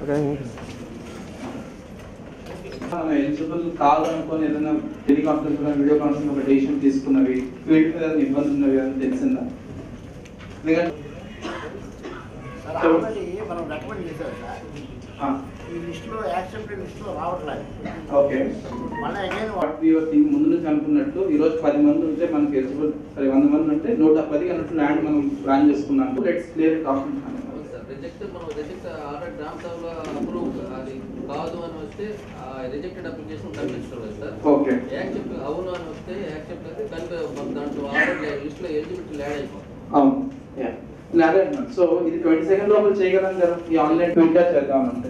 మనం ఎలిజిబుల్ కాదు అనుకొని ఏదైనా టెలికాన్ఫరెన్స్ వీడియో కాన్ఫరెన్స్ ఒక డెసిషన్ తీసుకున్నవి ఫీల్డ్ మీద ఏదైనా ఇబ్బంది ఉన్నవి అని తెలిసిందా ఎందుకంటే సార్ ఆల్రెడీ మనం రికమెండ్ చేశారు సార్ ఆ, ఈ లిస్టులో యాక్సెప్టెడ్ లిస్టులో రావట్లేదు ఓకే మళ్ళీ అగైన్ వాట్ యువర్ థింగ్ ముందు నుంచి అనుకున్నట్టు ఈ రోజు పది మంది ఉంటే మనకి ఎలిజిబుల్ సరే వంద మంది ఉంటే నూట పది అన్నట్టు ల్యాండ్ మనం ప్లాన్ చేసుకున్నాము లెట్స్ క్లియర్ కాకుండా అవును సార్ రిజెక్ట్ మనం రిజెక్ట్ ఆల్రెడీ గ్రామ సభలో అప్రూవ్ అది కాదు అని వస్తే ఆ రిజెక్టెడ్ అప్లికేషన్ కనిపిస్తుంది కదా సార్ ఓకే యాక్సెప్ట్ అవును అని వస్తే యాక్సెప్ట్ అయితే దాంట్లో మన దాంట్లో ఆల్రెడీ లిస్ట్లో ఎలిజిబిలిటీ ల్యాడ్ అయిపోతుంది అవును అదే సో ఇది ట్వంటీ సెకండ్ లోపల చేయగలం కదా ఈ ఆన్లైన్ ట్విట్టర్ చేద్దాం అంటే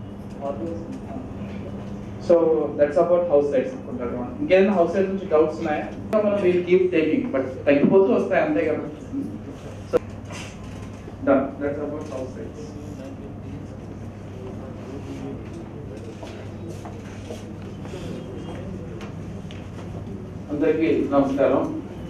so that's about house sides అనుకుంటారు ఇంకేదైనా హౌస్ సైడ్స్ నుంచి డౌట్స్ ఉన్నాయా ఇంకా మనం వీల్ కీప్ టేకింగ్ బట్ తగ్గిపోతూ వస్తాయి అంతే కదా so done that's about house sides అందరికీ నమస్కారం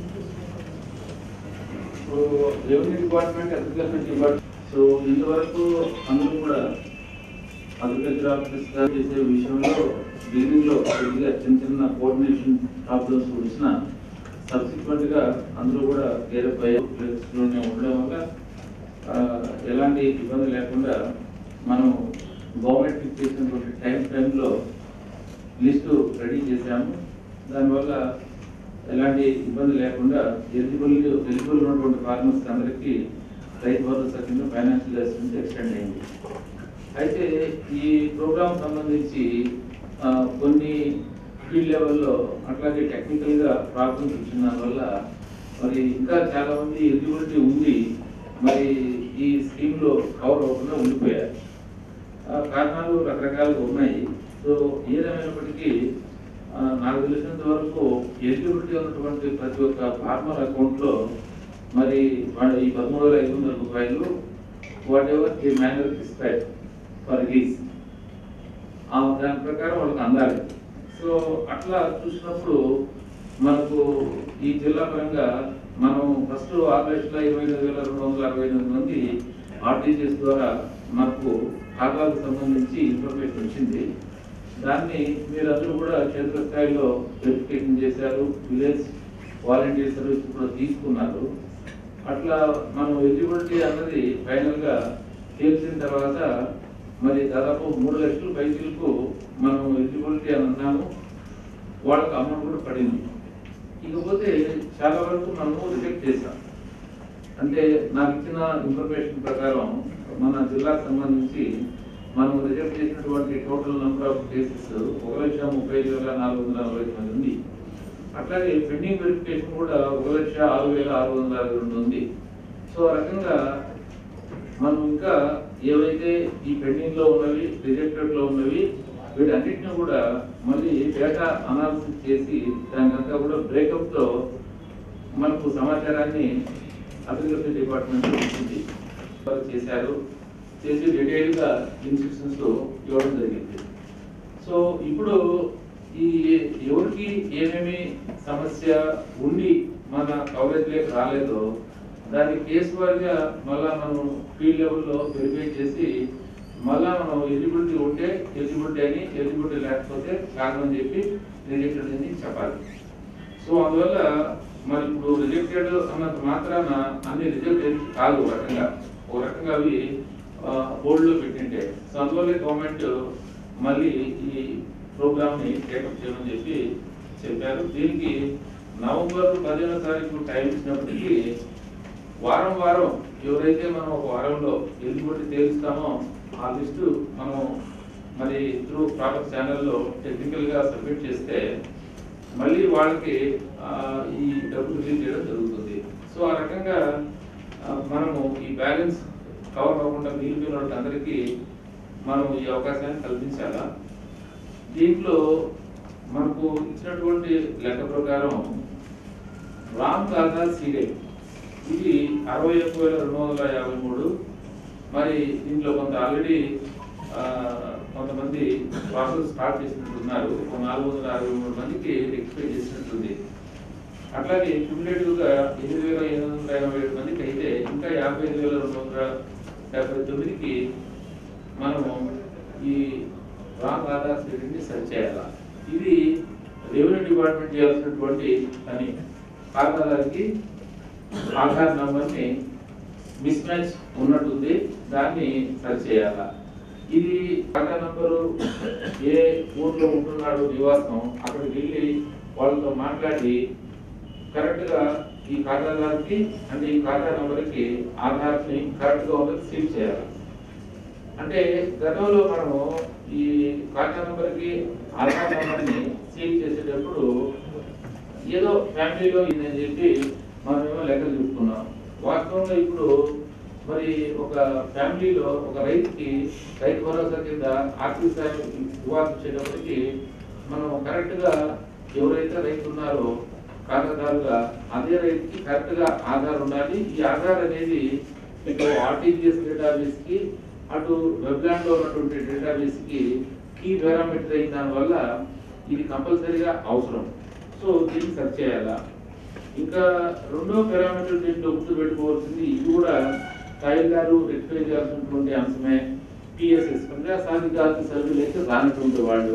ఇప్పుడు revenue department agriculture department so ఇంతవరకు అందరూ కూడా అగ్రికల్చర్ ఆఫీసర్స్ గా చేసే విషయంలో బిగినింగ్ లో కొద్దిగా చిన్న చిన్న కోఆర్డినేషన్ ప్రాబ్లమ్స్ వచ్చిన సబ్సిక్వెంట్ గా అందరూ కూడా కేరప్ అయ్యే ప్లేస్ లోనే ఉండడం వల్ల ఆ, ఎలాంటి ఇబ్బంది లేకుండా మనం గవర్నమెంట్ ఫిక్స్ చేసినటువంటి టైం ఫ్రేమ్లో లిస్టు రెడీ చేశాము దానివల్ల ఎలాంటి ఇబ్బంది లేకుండా ఎలిజిబుల్ ఎలిజిబుల్ ఉన్నటువంటి ఫార్మర్స్ అందరికీ రైతు భరోసా కింద ఫైనాన్షియల్ అసిస్టెన్స్ ఎక్స్టెండ్ అయింది అయితే ఈ ప్రోగ్రామ్ సంబంధించి ఆ, కొన్ని ఫీల్డ్ లెవెల్లో అట్లాగే టెక్నికల్గా ప్రాబ్లమ్స్ వచ్చిన వల్ల మరి ఇంకా చాలా మంది ఎలిజిబిలిటీ ఉంది మరి ఈ స్కీమ్లో కవర్ అవ్వకుండా ఉండిపోయారు ఆ, కారణాలు రకరకాలుగా ఉన్నాయి సో ఏదేమైనప్పటికీ ఆ, నాకు తెలిసినంత వరకు ఎలిజిబిలిటీ ఉన్నటువంటి ప్రతి ఒక్క ఫార్మర్ అకౌంట్లో మరి వాళ్ళ ఈ పదమూడు వేల ఐదు వందల రూపాయలు వాట్ ఎవర్ ఈ మ్యానర్ డిస్పైర్ ఫర్ రిలీజ్ ఆ దాని ప్రకారం వాళ్ళకి అందాలి సో అట్లా చూసినప్పుడు మనకు ఈ జిల్లా పరంగా మనం ఫస్ట్ ఆరు లక్షల ఇరవై ఐదు వేల రెండు వందల అరవై ఎనిమిది మంది ఆర్టీజీఎస్ ద్వారా మనకు ఖాతాలకు సంబంధించి ఇన్ఫర్మేషన్ వచ్చింది దాన్ని మీరందరూ కూడా క్షేత్ర స్థాయిలో వెరిఫికేషన్ చేశారు విలేజ్ వాలంటీర్ సర్వీస్ కూడా తీసుకున్నారు అట్లా మనం ఎలిజిబిలిటీ అన్నది ఫైనల్ గా తేల్చిన తర్వాత మరి దాదాపు మూడు లక్షల పైసలకు మనం ఎలిజిబిలిటీ అని అన్నాము వాళ్ళకి అమౌంట్ కూడా పడింది ఇకపోతే చాలా వరకు మనము రిజెక్ట్ చేశాం అంటే నాకు ఇచ్చిన ఇన్ఫర్మేషన్ ప్రకారం మన జిల్లాకు సంబంధించి మనం రిజెక్ట్ చేసినటువంటి టోటల్ నెంబర్ ఆఫ్ కేసెస్ ఒక లక్ష ముప్పై ఐదు వేల నాలుగు వందల నలభై తొమ్మిది ఉంది అట్లాగే పెండింగ్ వెరిఫికేషన్ కూడా ఒక లక్ష ఆరు వేల ఆరు వందల అరవై రెండు ఉంది సో ఆ రకంగా మనం ఇంకా ఏవైతే ఈ పెండింగ్ లో ఉన్నవి రిజెక్టెడ్ లో ఉన్నవి వీటన్నిటిని కూడా మళ్ళీ డేటా అనాలిసిస్ చేసి దానికంతా కూడా బ్రేకప్ తో మనకు సమాచారాన్ని అగ్రికల్చర్ డిపార్ట్మెంట్ ఇచ్చింది వారు చేశారు చేసి డీటెయిల్ గా ఇన్స్ట్రక్షన్స్ ఇవ్వడం జరిగింది సో ఇప్పుడు ఈ ఎవరికి ఏమేమి సమస్య ఉండి మన కవరేజ్ లేక రాలేదో దాని కేసు వారిగా మళ్ళా మనం ఫీల్డ్ లెవెల్లో వెరిఫై చేసి మళ్ళా మనం ఎలిజిబిలిటీ ఉంటే ఎలిజిబిలిటీ అని ఎలిజిబిలిటీ లేకపోతే కారణం చెప్పి రిజెక్టెడ్ అని చెప్పాలి సో అందువల్ల మరి ఇప్పుడు రిజెక్టెడ్ అన్నంత మాత్రాన అన్ని రిజెక్ట్ కాదు ఒక రకంగా ఒక రకంగా అవి హోల్డ్ లో పెట్టింటే సో అందువల్ల గవర్నమెంట్ మళ్ళీ ఈ ప్రోగ్రామ్ ని టేకప్ చేయమని చెప్పి చెప్పారు దీనికి నవంబర్ పదిహేనో తారీఖు టైం ఇచ్చినప్పటికీ వారం వారం ఎవరైతే మనం ఒక వారంలో ఎలిజిబిలిటీ తేలుస్తామో ఆ లిస్టు మనం మరి త్రూ ప్రాడక్ట్ ఛానల్లో టెక్నికల్ గా సబ్మిట్ చేస్తే మళ్ళీ వాళ్ళకి ఆ, ఈ డబ్బు రిలీజ్ చేయడం జరుగుతుంది సో ఆ రకంగా ఆ, మనము ఈ బ్యాలెన్స్ కవర్ అవ్వకుండా మిగిలిపోయిన వాళ్ళకి అందరికీ మనం ఈ అవకాశాన్ని కల్పించాలా దీంట్లో మనకు ఇచ్చినటువంటి లెక్క ప్రకారం రామ్ దాదా సీడే ఇది అరవై ఒక్క వేల రెండు వందల యాభై మూడు మరి దీంట్లో కొంత ఆల్రెడీ కొంతమంది ప్రాసెస్ స్టార్ట్ చేసినట్టున్నారు ఒక నాలుగు వందల అరవై మూడు మందికి ఎక్స్పెక్ట్ చేసినట్టుంది అట్లాగే క్యుములేటివ్ గా ఎనిమిది వేల ఎనిమిది వందల ఎనభై ఏడు మందికి అయితే ఇంకా యాభై ఐదు వేల రెండు వందల డెబ్బై తొమ్మిదికి మనము ఈ రాంగ్ ఆధార్ సీడింగ్ ని సరి చేయాలా ఇది రెవెన్యూ డిపార్ట్మెంట్ చేయాల్సినటువంటి పని ఖాతాదారుకి ఆధార్ నంబర్ ని మిస్ మ్యాచ్ ఉన్నట్టుంది దాన్ని సరి చేయాలా ఇది ఖాతా నంబరు ఏ ఊర్లో ఉంటున్నాడు నివాసం అక్కడికి వెళ్ళి వాళ్ళతో మాట్లాడి కరెక్ట్ గా ఈ ఖాతాదారుకి అంటే ఈ ఖాతా నంబర్కి ఆధార్ ని కరెక్ట్ గా ఉన్నది సీల్ చేయాలి అంటే గతంలో మనము ఈ ఖాతా నంబర్కి ఆధార్ నంబర్ ని సీల్ చేసేటప్పుడు ఏదో ఫ్యామిలీలో ఇదని చెప్పి మనమేమో లెక్కలు చూసుకున్నాం వాస్తవంగా ఇప్పుడు మరి ఒక ఫ్యామిలీలో ఒక రైతుకి రైతు భరోసా కింద ఆర్థిక సాయం ఇవ్వాల్సి వచ్చేటప్పటికి మనం కరెక్ట్ గా ఎవరైతే రైతు ఉన్నారో ఖాతాదారుగా అదే రైతుకి కరెక్ట్ గా ఆధార్ ఉండాలి ఈ ఆధార్ అనేది ఇటు ఆర్టీజీఎస్ డేటాబేస్ కి అటు వెబ్లాండ్ లో ఉన్నటువంటి డేటాబేస్ కి కీ పారామీటర్ అయిన దానివల్ల ఇది కంపల్సరీగా అవసరం సో దీన్ని సెర్చ్ చేయాలా ఇంకా రెండో పారామీటర్ దీంట్లో గుర్తు పెట్టుకోవాల్సింది ఇది కూడా తహసీల్దారు రెక్టిఫై చేయాల్సినటువంటి అంశమే పిఎస్ఎస్ ప్రజా సాధికారిక సర్వీలు అయితే రానటువంటి వాళ్ళు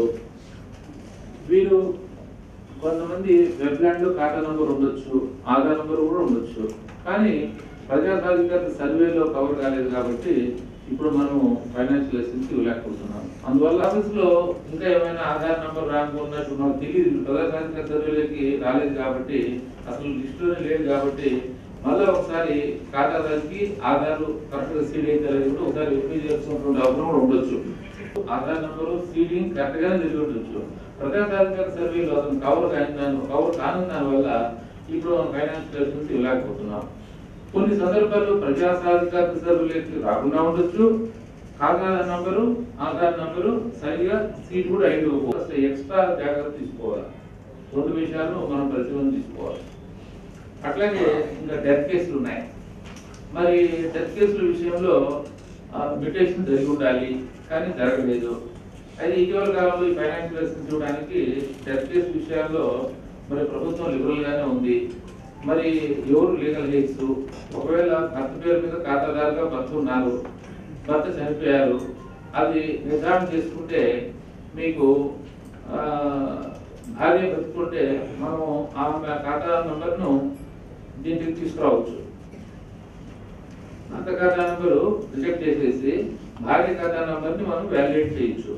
వీరు కొంతమంది వెబ్లాండ్ లో ఖాతా నంబర్ ఉండొచ్చు ఆధార్ నంబర్ కూడా ఉండొచ్చు కానీ ప్రజా సాధికారిక సర్వేలో కవర్ కాలేదు కాబట్టి ఇప్పుడు మనం ఫైనాన్షియల్ అసిస్టెన్స్ ఇవ్వలేకపోతున్నాం అందువల్ల ఆఫీస్ లో ఇంకా ఏమైనా ఆధార్ నంబర్ రాంగ్ ఉన్నట్టు నాకు తెలియదు ప్రజా సాధికార సర్వేలోకి రాలేదు కాబట్టి అసలు లిస్టులోనే లేదు కాబట్టి మళ్ళీ ఒకసారి ఖాతాదారుకి ఆధార్ కరెక్ట్ గా సీడ్ అయితే లేదు కూడా ఒకసారి వెరిఫై చేస్తున్నటువంటి అవసరం కూడా ఉండొచ్చు ఆధార్ నంబరు సీడింగ్ కరెక్ట్ గానే జరిగి ఉండొచ్చు ప్రజా సాధికార సర్వేలో అతను కవర్ కాని కవర్ కాని దాని వల్ల ఇప్పుడు మనం ఫైనాన్షియల్ అసిస్టెన్స్ ఇవ్వలేకపోతున్నాం కొన్ని సందర్భాల్లో ప్రజా సాధికార సర్వేలోకి రాకుండా ఉండొచ్చు ఖాతా నంబరు ఆధార్ నంబరు సరిగా సీట్ కూడా అయి అసలు ఎక్స్ట్రా జాగ్రత్త తీసుకోవాలి రెండు విషయాలు మనం పరిశీలన తీసుకోవాలి అట్లాగే ఇంకా డెత్ కేసులు ఉన్నాయి మరి డెత్ కేసుల విషయంలో మ్యూటేషన్ జరిగి ఉండాలి కానీ జరగలేదు అయితే ఇటీవల కాలంలో ఈ ఫైనాన్షియల్ అసిస్టెన్స్ ఇవ్వడానికి డెత్ కేసు విషయాల్లో మరి ప్రభుత్వం లిబరల్ గానే ఉంది మరి ఎవరు లీగల్ హెయిట్స్ ఒకవేళ భర్త పేరు మీద ఖాతాదారుగా భర్త ఉన్నారు భర్త చనిపోయారు అది నిర్ధారణ చేసుకుంటే మీకు ఆ, భార్య బతుకుంటే మనం ఆమె ఖాతా నంబర్ను దీంట్లోకి తీసుకురావచ్చు భర్త ఖాతా నంబరు రిజెక్ట్ చేసేసి భార్య ఖాతా నంబర్ని మనం వ్యాలిడేట్ చేయొచ్చు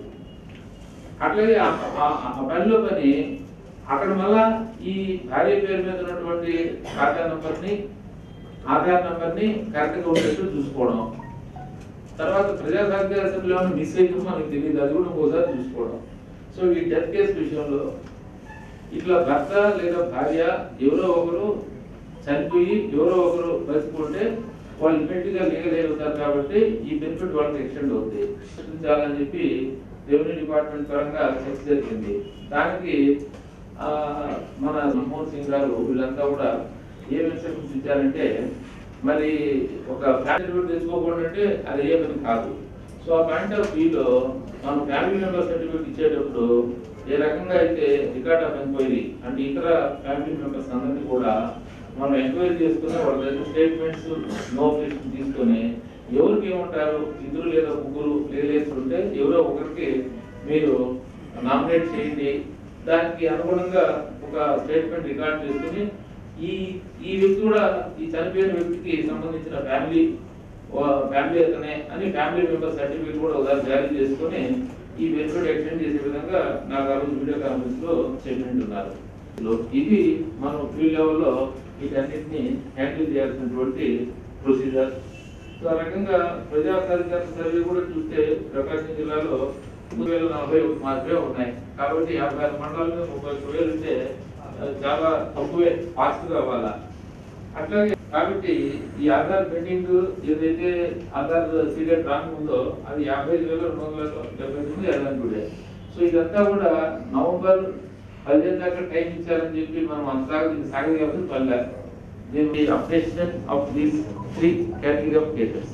అట్లాగే ఆ- ఆ- ఆ పనిలో పని అక్కడ మళ్ళా ఈ భార్య పేరు మీద ఉన్నటువంటి ఖాతా నంబర్ని ఆధార్ నంబర్ని కరెక్ట్గా ఉండేట్టు చూసుకోవడం తర్వాత ప్రజా సాధికార సభ్యులు ఏమైనా మిస్ అయితే మనకు తెలియదు అది కూడా ఇంకోసారి చూసుకోవడం సో ఈ డెత్ కేసు విషయంలో ఇట్లా భర్త లేదా భార్య ఎవరో ఒకరు చనిపోయి ఎవరో ఒకరు బతికుంటే వాళ్ళు ఇమ్మీడియట్ గా లీగల్ అవుతారు కాబట్టి ఈ బెనిఫిట్ వాళ్ళకి ఎక్స్టెండ్ అవుతుంది సృష్టించాలని చెప్పి రెవెన్యూ డిపార్ట్మెంట్ పరంగా చర్చ జరిగింది దానికి ఆ, మన మన్మోహన్ సింగ్ గారు వీళ్ళంతా కూడా ఏం ఇన్స్ట్రక్షన్స్ ఇచ్చారంటే మరి ఒక ఫ్యామిలీ తెచ్చుకోకుండా అంటే అది ఏ పని కాదు సో ఆ పాయింట్ ఆఫ్ వ్యూలో మనం ఫ్యామిలీ మెంబర్ సర్టిఫికేట్ ఇచ్చేటప్పుడు ఏ రకంగా అయితే రికార్డ్ ఆఫ్ ఎంక్వైరీ అంటే ఇతర ఫ్యామిలీ మెంబర్స్ అందరినీ కూడా మనం ఎంక్వైరీ చేసుకుని వాళ్ళ దగ్గర స్టేట్మెంట్స్ నోటిఫికేషన్ తీసుకొని ఎవరికి ఏమంటారు ఇద్దరు లేదా ముగ్గురు లేలేసి ఉంటే ఎవరో ఒకరికి మీరు నామినేట్ చేయండి దానికి అనుగుణంగా ఒక స్టేట్మెంట్ రికార్డ్ చేసుకుని ఈ ఈ వ్యక్తి కూడా ఈ చనిపోయిన వ్యక్తికి సంబంధించిన ఫ్యామిలీ ఫ్యామిలీ అతనే అని ఫ్యామిలీ మెంబర్ సర్టిఫికేట్ కూడా ఒకసారి జారీ చేసుకొని ఈ బెనిఫిట్ ఎక్స్టెండ్ చేసే విధంగా నాకు ఆ రోజు వీడియో కాన్ఫరెన్స్ లో చెప్పినట్టు ఉన్నారు లో- ఇది మనం ఫీల్డ్ లెవెల్లో వీటన్నిటిని హ్యాండిల్ చేయాల్సినటువంటి ప్రొసీజర్ సో ఆ రకంగా ప్రజా సాధికార సర్వే కూడా చూస్తే ప్రకాశం జిల్లాలో మూడు వేల నలభై ఒకటి మాత్రమే ఉన్నాయి కాబట్టి యాభై ఆరు మండలాలు మీద ముప్పై ఒక్క వేలు ఉంటే ఆ, చాలా తక్కువే ఫాస్ట్ గా అవ్వాలా అట్లాగే కాబట్టి ఈ ఆధార్ పెండింగ్ ఏదైతే ఆధార్ సీరియల్ రాంగ్ ఉందో అది యాభై ఐదు వేల రెండు వందల డెబ్బై తొమ్మిది ఎలాంటి సో ఇదంతా కూడా నవంబర్ పదిహేను దాకా టైం ఇచ్చారని చెప్పి మనం అంతా దీన్ని సాగదీయాల్సిన పనిలే దీని updation of these three category of cases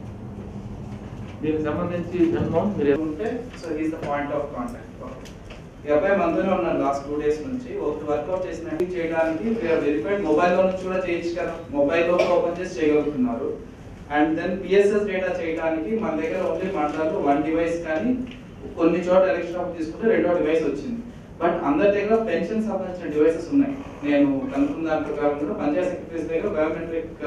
దీనికి సంబంధించి జన్మోహన్ మీరు ఏమంటే ఉంటే so is the point of contact ఈ అబ్బాయి మనతోనే ఉన్నారు లాస్ట్ టూ డేస్ నుంచి ఒకటి వర్కౌట్ చేసిన చేయడానికి వెరిఫైడ్ మొబైల్ లో నుంచి కూడా చేయొచ్చు కదా మొబైల్ లో ఓపెన్ చేసి చేయగలుగుతున్నారు అండ్ దెన్ పిఎస్ఎస్ డేటా చేయడానికి మన దగ్గర ఓన్లీ మండలాలు వన్ డివైస్ కానీ కొన్ని చోట్ల ఎలక్షన్ ఆఫ్ తీసుకుంటే రెండో డివైస్ వచ్చింది బట్ అందరి దగ్గర పెన్షన్ సంబంధించిన డివైసెస్ ఉన్నాయి నేను కనుక్కున్న దాని ప్రకారం కూడా పంచాయత్ సెక్రటరీస్ దగ్గర బయోమెట్రిక్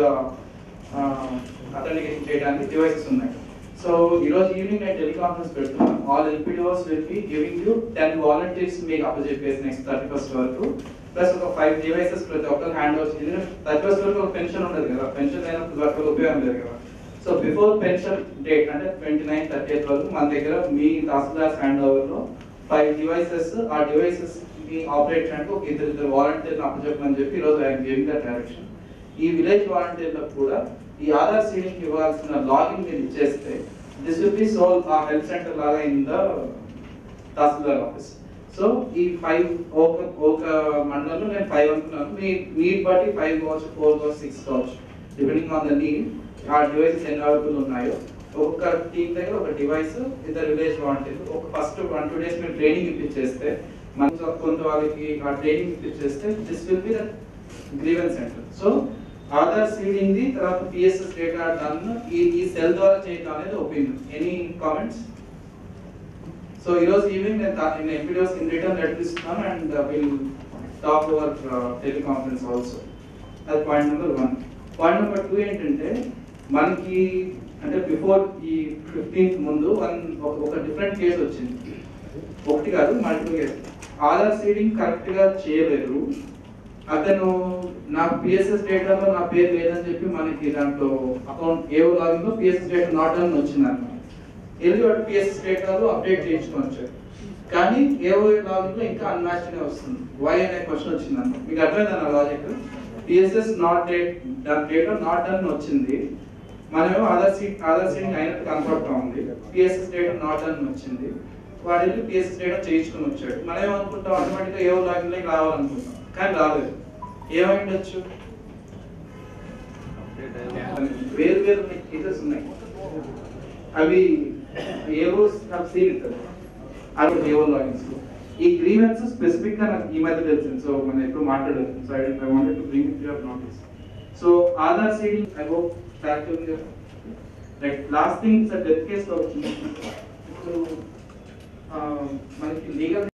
అథెంటికేషన్ చేయడానికి డివైసెస్ ఉన్నాయి సో ఈ రోజు ఈవినింగ్ నేను టెలికాన్ఫరెన్స్ పెడుతున్నాను all LPDOs will be giving you ten volunteers మీకు అప్పచెప్పేసి నెక్స్ట్ థర్టీ ఫస్ట్ వరకు ప్లస్ ఒక ఫైవ్ డివైసెస్ ప్రతి ఒక్కరు హ్యాండ్ ఓవర్ చేయాలి థర్టీ ఫస్ట్ వరకు ఒక పెన్షన్ ఉండదు కదా పెన్షన్ అయినప్పుడు వరకు ఉపయోగం లేదు కదా సో బిఫోర్ పెన్షన్ డేట్ అంటే ట్వంటీ నైన్ థర్టీ వరకు మన దగ్గర మీ తహసీల్దార్స్ హ్యాండ్ ఓవర్ లో ఫైవ్ డివైసెస్ ఆ డివైసెస్ ని ఆపరేట్ చేయడానికి ఒక ఇద్దరు ఇద్దరు వాలంటీర్లు అప్పచెప్పమని చెప్పి ఈరోజు ఐఎమ్ గివింగ్ ద డైరెక్షన్ ఈ విలేజ్ వాలంటీర్లకు కూడా ఈ ఆధార్ సీడింగ్ ఇవ్వాల్సిన లాగిన్ మీరు ఇచ్చేస్తే దిస్ విల్ బి సోల్ ఆ హెల్త్ సెంటర్ లాగా in the tahsildar office so ఈ ఫైవ్ ఒక ఒక మండలంలో నేను ఫైవ్ అనుకున్నాను మీ నీడ్ బట్టి ఫైవ్ కావచ్చు ఫోర్ కావచ్చు సిక్స్ కావచ్చు డిపెండింగ్ ఆన్ ద నీడ్ ఆ డివైసెస్ ఎన్ని అవైలబుల్ ఉన్నాయో ఒక్కొక్క టీం దగ్గర ఒక డివైస్ ఇద్దరు విలేజ్ వాలంటీర్ ఒక ఫస్ట్ వన్ టూ డేస్ మీరు ట్రైనింగ్ ఇప్పించేస్తే మన కొంత వాళ్ళకి ఆ ట్రైనింగ్ ఇప్పించేస్తే this will be the grievance centre so Aadhaar seeding the తర్వాత పిఎస్ఎస్ డేటా డన్ ఈ ఈ సెల్ ద్వారా చేయడం అనేది ఒపీనియన్ ఎనీ కామెంట్స్ సో ఈ రోజు ఈవినింగ్ నేను తా- నేను ఎంపీడీఓస్ ఇన్ రిటర్న్ లెటర్ ఇస్తున్నాను and will talk over teleconference also అది point number one point number two ఏంటంటే మనకి అంటే బిఫోర్ ఈ ఫిఫ్టీన్త్ ముందు వన్ ఒక- ఒక డిఫరెంట్ కేసు వచ్చింది ఒకటి కాదు multiple case Aadhaar seeding correct గా చేయలేరు అతను నాకు పిఎస్ఎస్ డేటాలో నా పేరు లేదని చెప్పి మనకి దాంట్లో అకౌంట్ ఏవో లాగిన్ లో పిఎస్ఎస్ డేటా నాట్ అని వచ్చింది అనమాట వెళ్ళి వాడు పిఎస్ఎస్ డేటాలో అప్డేట్ చేయించుకోవచ్చు కానీ ఏవో లాగిన్ లో ఇంకా అన్మ్యాచ్డ్ గా వస్తుంది వై అనే క్వశ్చన్ వచ్చింది అనమాట మీకు అర్థమైందన్న లాజిక్ పిఎస్ఎస్ నాట్ డేట్ దాని డేటా నాట్ అని వచ్చింది మనమేమో ఆధార్ సీట్ ఆధార్ సీట్ అయినట్టు కనపడతా ఉంది పిఎస్ఎస్ డేటా నాట్ అని వచ్చింది వాడు వెళ్ళి పిఎస్ఎస్ డేటా చేయించుకొని వచ్చాడు మనం ఏమనుకుంటాం ఆటోమేటిక్గా ఏవో లాగిన్ లోకి రావాలనుకుంటాం కానీ రాలేదు ఏమై ఉండొచ్చు వేరు వేరు కేసెస్ ఉన్నాయి అవి ఏవో సీన్ ఇస్తారు అవి ఏవో లాగిన్స్ ఈ గ్రీవెన్స్ స్పెసిఫిక్ గా నాకు ఈ మధ్య తెలిసింది సో మనం ఎప్పుడు మాట్లాడలేదు so I I wanted to bring it your notice so Aadhaar seeding I hope factor right last thing death case లో వచ్చింది ఇప్పుడు ఆ, మనకి లీగల్